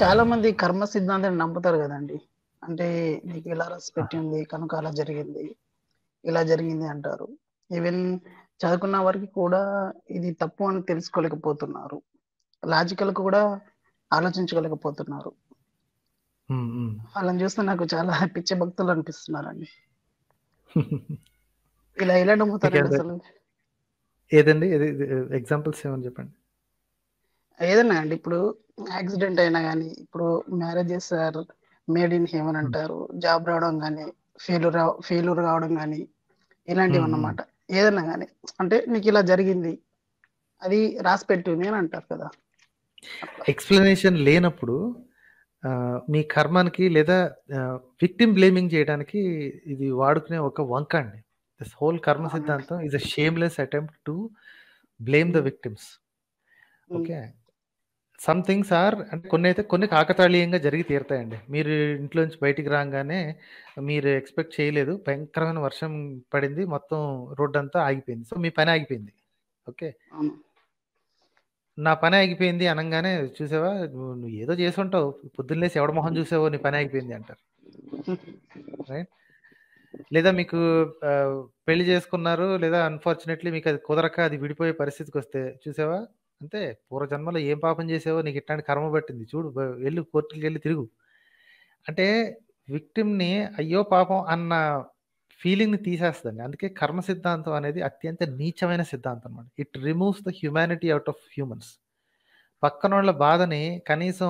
చాలా మంది కర్మ సిద్ధాంతాన్ని నమ్ముతారు కదండి అంటే నీకు ఇలా రాసి పెట్టింది కనుక అలా జరిగింది ఇలా జరిగింది అంటారు ఈవెన్ చదువుకున్న వారికి కూడా ఇది తప్పు అని తెలుసుకోలేకపోతున్నారు లాజికల్ కూడా ఆలోచించగలేకపోతున్నారు ఉమ్, ఉమ్. వాళ్ళని చూస్తే నాకు చాలా పిచ్చి భక్తులు అనిపిస్తున్నారండి ఇలా ఎలా నమ్ముతారండి మీకేం అసలు ఏదండి ఎగ్జాంపుల్స్ ఏమని చెప్పండి ఏదన్నా అండి ఇప్పుడు యాక్సిడెంట్ అయినా కానీ ఇప్పుడు marriages are made in heaven అంటారు జాబ్ రావడం కానీ ఫెయిల్యూర్ ఫెయిల్యూర్ కావడం కానీ ఇలాంటివి మ్మ్. అన్నమాట ఏదన్నా కానీ అంటే నీకు ఇలా జరిగింది అది రాసి పెట్టింది అని అంటారు కదా అట్లా ఎక్స్ప్లెనేషన్ లేనప్పుడు ఆ, మీ కర్మానికి లేదా విక్టిమ్ బ్లేమింగ్ చేయడానికి ఇది వాడుకునే ఒక వంక అండి దిస్ హోల్ కర్మ అవునండి సిద్ధాంతం is a shameless attempt to blame the hmm. Victims hmm. Okay some things are అంటే కొన్ని అయితే కొన్ని కాకతాళీయంగా జరిగి తీరుతాయండి మీరు ఇంట్లోంచి బయటికి రాగానే మీరు ఎక్స్పెక్ట్ చేయలేదు భయంకరమైన వర్షం పడింది మొత్తం రోడ్ అంతా ఆగిపోయింది సో మీ పని ఆగిపోయింది ఓకే అవును నా పని ఆగిపోయింది అనగానే చూసావా నువ్వు నువ్వు ఏదో చేసి ఉంటావు పొద్దున్న లేసి ఎవడ మొహం చూసావో నీ పని ఆగిపోయింది అంటారు రైట్ లేదా మీకు ఆ, పెళ్లి చేసుకున్నారు లేదా అన్ఫార్చునేట్లీ మీకు అది కుదరక అది విడిపోయే పరిస్థితికి వస్తే చూసావా అంతే పూర్వజన్మలో ఏం పాపం చేసావో నీకు ఇట్లాంటి కర్మ పట్టింది చూడు బ- వెళ్ళు కోర్టుకి వెళ్ళి తిరుగు అంటే విక్టిమ్ని అయ్యో పాపం అన్న ఫీలింగ్ని తీసేస్తుంది అందుకే కర్మ సిద్ధాంతం అనేది అత్యంత నీచమైన సిద్ధాంతం అనమాట it removes the humanity out of humans పక్కన వాళ్ళ బాధని కనీసం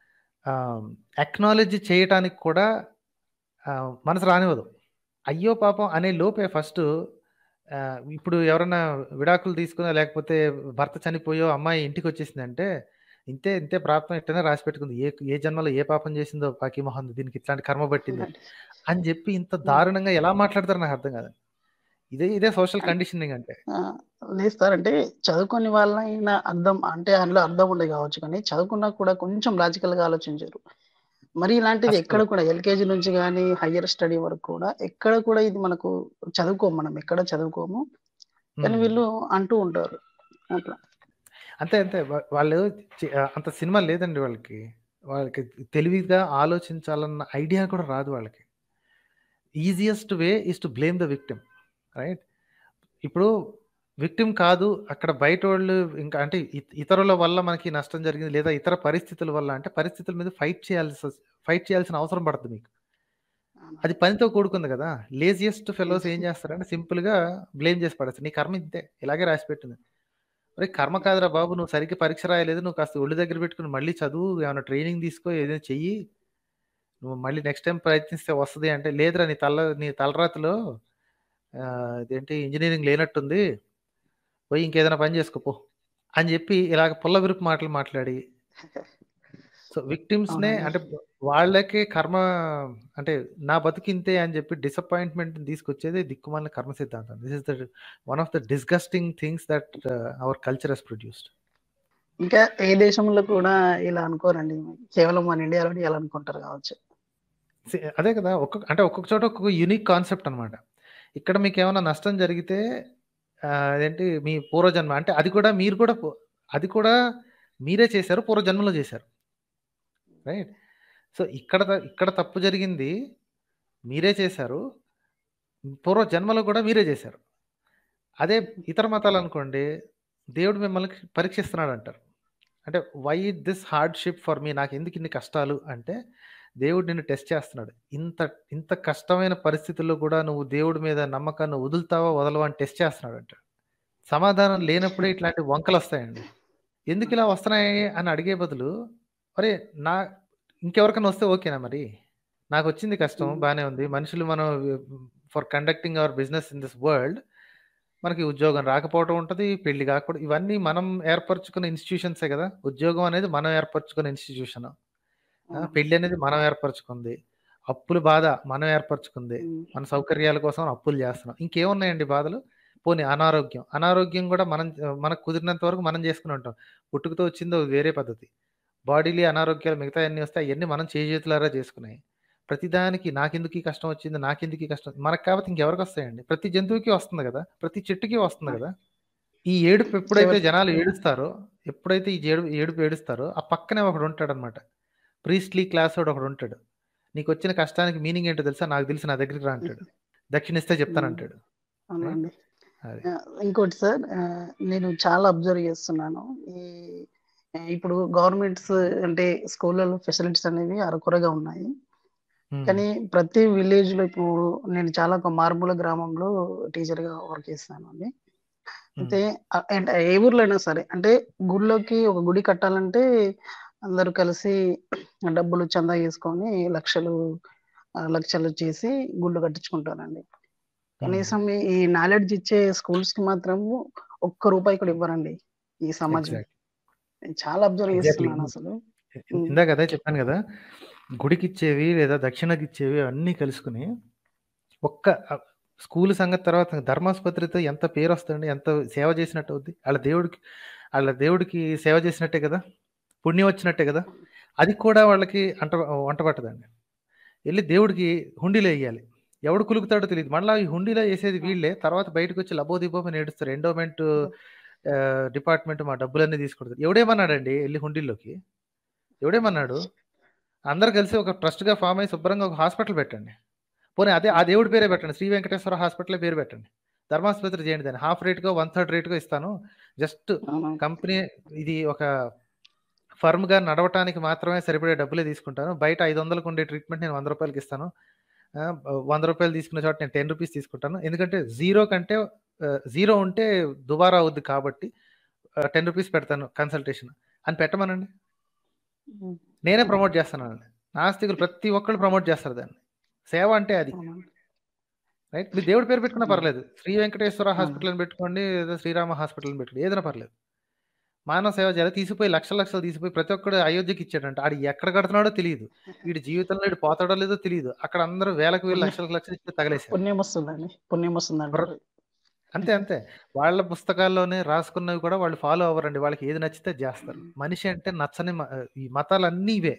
అక్నాలెడ్జ్ చేయటానికి కూడా ఆ, మనసు రానివ్వదు అయ్యో పాపం అనే లోపే ఫస్ట్ ఇప్పుడు ఎవరైనా విడాకులు తీసుకున్నా లేకపోతే భర్త చనిపోయో అమ్మాయి ఇంటికి వచ్చేసిందంటే ఇంతే ఇంతే ప్రాప్తం ఇట్టనే రాసి పెట్టుకుంది ఏ ఏ జన్మలో ఏ పాపం చేసిందో పాకి మొహం దీనికి ఇట్లాంటి కర్మ పట్టింది అని చెప్పి ఇంత దారుణంగా ఎలా మాట్లాడతారు నాకు అర్థం కాదు ఇదే ఇదే సోషల్ కండిషనింగ్ అంటే ఆ, లేదు సార్ అంటే చదువుకొని వాళ్ళైనా అర్థం అంటే అందులో అర్థం ఉండే కావచ్చు కానీ చదువుకున్నా కూడా కొంచెం లాజికల్ గా ఆలోచించారు మరి ఇలాంటిది ఎక్కడ అసలు కూడా ఎల్కేజీ నుంచి కానీ హయ్యర్ స్టడీ వరకు కూడా ఎక్కడ కూడా ఇది మనకు చదువుకోము మనం ఎక్కడ చదువుకోము కానీ ఉమ్. వీళ్ళు అంటూ ఉంటారు అట్లా అంతే అంతే వా- వాళ్ళు చి- ఆ, అంత సినిమా లేదండి వాళ్ళకి వాళ్ళకి తెలివిగా ఆలోచించాలన్న ఐడియా కూడా రాదు వాళ్ళకి easiest way is to blame the victim right ఇప్పుడు విక్టిమ్ కాదు అక్కడ బయట వాళ్ళు ఇంకా అంటే ఇత- ఇతరుల వల్ల మనకి నష్టం జరిగింది లేదా ఇతర పరిస్థితుల వల్ల అంటే పరిస్థితుల మీద ఫైట్ చేయాల్సి ఫైట్ చేయాల్సిన అవసరం పడుతుంది మీకు అది పనితో కూడుకుంది కదా లేజియెస్ట్ ఫెలోస్ ఏం చేస్తారంటే సింపుల్ గా బ్లేమ్ చేసి పడేస్తారు నీ కర్మ ఇంతే ఇలాగే రాసి పెట్టింది అరే కర్మ కాదురా బాబు నువ్వు సరిగ్గా పరీక్ష రాయలేదు నువ్వు కాస్త ఒళ్ళు దగ్గర పెట్టుకుని మళ్ళీ చదువు ఏమైనా ట్రైనింగ్ తీసుకో ఏదైనా చెయ్యి నువ్వు మళ్ళీ నెక్స్ట్ టైం ప్రయత్నిస్తే వస్తుంది అంటే లేదురా నీ తల నీ తలరాతిలో ఆ, ఇదేంటి ఇంజనీరింగ్ లేనట్టుంది పోయి ఇంకేదైనా పని చేసుకోపో అని చెప్పి ఇలాగ పుల్ల విరుపు మాటలు మాట్లాడి సో విక్టిమ్స్ నే అవునండి అంటే వాళ్ళకే కర్మ అంటే నా బతికింతే అని చెప్పి డిసప్పాయింట్మెంట్ తీసుకొచ్చేది దిక్కుమాలిన కర్మ సిద్ధాంతం this is the one of the disgusting things that our culture has produced ఇంకా ఏ దేశంలో కూడా ఇలా అనుకోరండి కేవలం మన ఇండియాలోనే ఇలా అనుకుంటారు కావచ్చు అదే కదా ఒక్కొక్క అంటే ఒక్కొక్క చోట ఒక్కొక్క యూనిక్ కాన్సెప్ట్ అన్నమాట ఇక్కడ మీకు ఏమైనా నష్టం జరిగితే ఆ, అదేంటి మీ పూర్వజన్మ అంటే అది కూడా మీరు కూడా పు- అది కూడా మీరే చేశారు పూర్వజన్మలో చేశారు రైట్ సో ఇక్కడ త- ఇక్కడ తప్పు జరిగింది మీరే చేశారు పూర్వ జన్మలో కూడా మీరే చేశారు అదే ఇతర మతాలు అనుకోండి దేవుడు మిమ్మల్ని పరీక్షిస్తున్నాడు అంటారు అంటే why this hardship for me నాకు ఎందుకు ఇన్ని కష్టాలు అంటే దేవుడు నిన్ను టెస్ట్ చేస్తున్నాడు ఇంత ఇంత కష్టమైన పరిస్థితుల్లో కూడా నువ్వు దేవుడి మీద నమ్మకాన్ని వదులుతావా వదలవా అని టెస్ట్ చేస్తున్నాడు అంటాడు సమాధానం లేనప్పుడే ఇట్లాంటి వంకలు వస్తాయండి ఎందుకు ఇలా వస్తున్నాయి అని అడిగే బదులు అరే నా ఇంకెవరికైనా వస్తే ఓకేనా మరి నాకు వచ్చింది కష్టం ఉమ్. బాగానే ఉంది మనుషులు మనం for conducting our business in this world మనకి ఉద్యోగం రాకపోవడం ఉంటుంది పెళ్లి కాకపోవడం ఇవన్నీ మనం ఏర్పరచుకున్న ఇన్స్టిట్యూషన్సే కదా ఉద్యోగం అనేది మనం ఏర్పరచుకున్న ఇన్స్టిట్యూషన్ అవును. పెళ్లి అనేది మనం ఏర్పరచుకుంది అప్పుల బాధ మనం ఏర్పరచుకుంది ఉమ్. మన సౌకర్యాల కోసం అప్పులు చేస్తున్నాం ఇంకేమున్నాయండి బాధలు పోనీ అనారోగ్యం అనారోగ్యం కూడా మనం మనకు కుదిరినంత వరకు మనం చేసుకుని ఉంటాం పుట్టుకతో వచ్చిందో వేరే పద్ధతి బాడీలీ అనారోగ్యాలు మిగతా అన్ని వస్తాయి అవన్నీ మనం చేజేతులారా చేసుకున్నాయి ప్రతిదానికి నాకెందుకు ఈ కష్టం వచ్చింది నాకెందుకు ఈ కష్టం మనకు కాబట్టి ఇంకెవరికి వస్తాయండి ప్రతి జంతువుకి వస్తుంది కదా ప్రతి చెట్టుకి వస్తుంది కదా ఈ ఏడుపు ఎప్పుడైతే చివరి- జనాలు ఏడుస్తారో ఎప్పుడైతే ఈ ఏడుపు ఏడుపు ఏడుస్తారో ఆ పక్కనే ఒకడు ఉంటాడనమాట ప్రీస్ట్లీ క్లాస్ వాడు ఒకడు ఉంటాడు నీకు వచ్చిన కష్టానికి మీనింగ్ ఏంటో తెలుసా నాకు తెలిసి నా దగ్గరికి రా అంటాడు దక్షిణ ఇస్తే చెప్తానంటాడు అవునండి అది ఆ, ఇంకోటి సార్ ఆ, నేను చాలా అబ్జర్వ్ చేస్తున్నాను ఈ ఆ, ఇప్పుడు గవర్నమెంట్స్ అంటే స్కూళ్ళలో ఫెసిలిటీస్ అనేవి అరకొరగా ఉన్నాయి ఉమ్, కానీ ప్రతి విలేజ్ లో ఇప్పుడు నేను చాలా ఒక మారుమూల గ్రామంలో టీచర్ గా వర్క్ చేస్తాను అండి ఉమ్, అయితే ఆ- అంటే ఏ ఊర్లో అయినా సరే అంటే గుడిలోకి ఒక గుడి కట్టాలంటే అందరూ కలిసి డబ్బులు చందా చేసుకొని లక్షలు ఆ, లక్షలు చేసి గుళ్ళు కట్టించుకుంటారండి ఉమ్, కనీసం ఈ- ఈ నాలెడ్జ్ ఇచ్చే స్కూల్స్ కి మాత్రం ఒక్క రూపాయి కూడా ఇవ్వరండి ఈ సమాజం ఎగ్జాక్ట్ నేను చాలా అబ్జర్వ్ ఎగ్జాక్ట్లీ చేస్తున్నాను అసలు ఉమ్, ఇందాక అదే చెప్పాను కదా గుడికి ఇచ్చేవి లేదా దక్షిణకి ఇచ్చేవి అన్నీ కలుసుకుని ఒక్క ఆ, స్కూల్ సంగతి తర్వాత ధర్మాసుపత్రితో ఎంత పేరు వస్తుంది ఎంత సేవ చేసినట్టు అవుద్ది వాళ్ళ దేవుడికి వాళ్ళ దేవుడికి సేవ చేసినట్టే కదా పుణ్యం వచ్చినట్టే కదా అది కూడా వాళ్ళకి అంట వంట పట్టదండి వెళ్ళి దేవుడికి హుండీలో వేయాలి ఎవడు కులుకుతాడో తెలియదు మళ్ళీ ఈ హుండీలో వేసేది వీళ్ళే తర్వాత బయటకు వచ్చి లబో దిబోమని ఏడుస్తారు ఎండోమెంట్ డిపార్ట్మెంట్ మా డబ్బులన్నీ తీసుకుంటుంది ఎవడేమన్నాడండి వెళ్ళి హుండీల్లోకి ఎవడేమన్నాడు అందరు కలిసి ఒక ట్రస్ట్గా ఫామ్ అయ్యి శుభ్రంగా ఒక హాస్పిటల్ పెట్టండి పోనీ అదే ఆ దేవుడి పేరే పెట్టండి శ్రీ వెంకటేశ్వర హాస్పిటల్ పేరు పెట్టండి ధర్మాసుపత్రి చేయండి దాన్ని హాఫ్ రేట్గా వన్ థర్డ్ రేట్గా ఇస్తాను జస్ట్ అవును. కంపెనీ ఇది ఒక ఫర్మ్గా నడవటానికి మాత్రమే సరిపడే డబ్బులే తీసుకుంటాను బయట ఐదు వందలకు ఉండే ట్రీట్మెంట్ నేను వంద రూపాయలకి ఇస్తాను ఆ, వంద రూపాయలు తీసుకునే చోట నేను టెన్ రూపీస్ తీసుకుంటాను ఎందుకంటే జీరో కంటే జీరో ఉంటే దుబారా అవుద్ది కాబట్టి టెన్ రూపీస్ పెడతాను కన్సల్టేషన్ అని పెట్టమనండి ఉమ్, నేనే ప్రమోట్ చేస్తానండి నాస్తికులు ప్రతి ఒక్కళ్ళు ప్రమోట్ చేస్తారు దాన్ని సేవ అంటే అది అవునండి. రైట్ మీరు దేవుడి పేరు పెట్టుకున్నా అవును. పర్లేదు శ్రీ వెంకటేశ్వర హాస్పిటల్ అని పెట్టుకోండి లేదా శ్రీరామ హాస్పిటల్ అని పెట్టుకోండి ఏదైనా పర్లేదు మానవ సేవ చేయాలి తీసిపోయి లక్షల లక్షలు తీసిపోయి ప్రతి ఒక్కడు అయోధ్యకి ఇచ్చాడంట ఆడు ఎక్కడ కడుతున్నాడో తెలియదు వీడి జీవితంలో వీడు పోతాడో లేదో తెలియదు అక్కడ అందరూ వేలకు వేలు పుణ్యం లక్షలకు లక్షలు ఇచ్చి తగలేశారు పుణ్యం వస్తుందండి పుణ్యం వస్తుంది అంటారు అంతే అంతే వాళ్ళ పుస్తకాల్లోనే రాసుకున్నవి కూడా వాళ్ళు ఫాలో అవ్వరండి వాళ్ళకి ఏది నచ్చితే అది చేస్తారు మనిషి అంటే నచ్చని మ- ఈ మతాలన్నీ ఇవే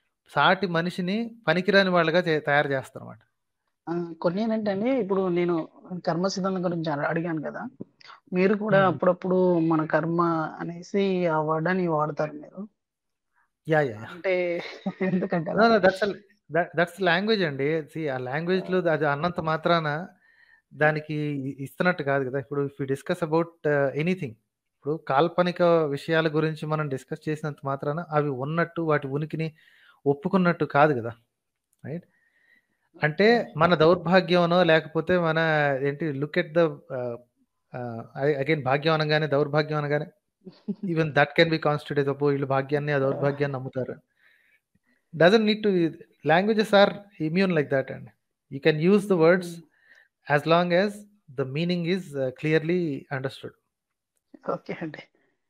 సాటి మనిషిని పనికిరాని వాళ్ళగా చే- తయారు చేస్తారు అన్నమాట ఆ, కొన్ని ఏంటంటే ఇప్పుడు నేను కర్మ సిద్ధాంతం గురించి అడ- అడిగాను కదా మీరు కూడా మ్మ్. అప్పుడప్పుడు మన కర్మ అనేసి ఆ వర్డ్ అని వాడతారు మీరు యా యా అంటే ఎందుకంటే అలా దట్స్ దట్స్ లాంగ్వేజ్ అండి See, ఆ లాంగ్వేజ్ లో అది అన్నంత మాత్రాన దానికి ఇ- ఇస్తున్నట్టు కాదు కదా ఇప్పుడు ఇఫ్ డిస్కస్ అబౌట్ ఎనీథింగ్ ఇప్పుడు కాల్పనిక విషయాల గురించి మనం డిస్కస్ చేసినంత మాత్రాన అవి ఉన్నట్టు వాటి ఉనికిని ఒప్పుకున్నట్టు కాదు కదా రైట్ అంటే మన దౌర్భాగ్యమనో లేకపోతే మన ఏంటి లుక్ ఎట్ ద అగైన్ భాగ్యం అనగానే దౌర్భాగ్యం అనగానే even that can be constitute అబ్బో వీళ్ళు భాగ్యాన్ని ఆ దౌర్భాగ్యాన్ని నమ్ముతారు doesn't need to languages are immune like that and you can use the words as long as the meaning is clearly understood okay అండి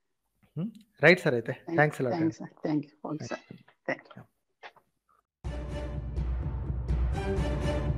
రైట్ సార్ అయితే thanks a lot thanks thank you okay sir thank you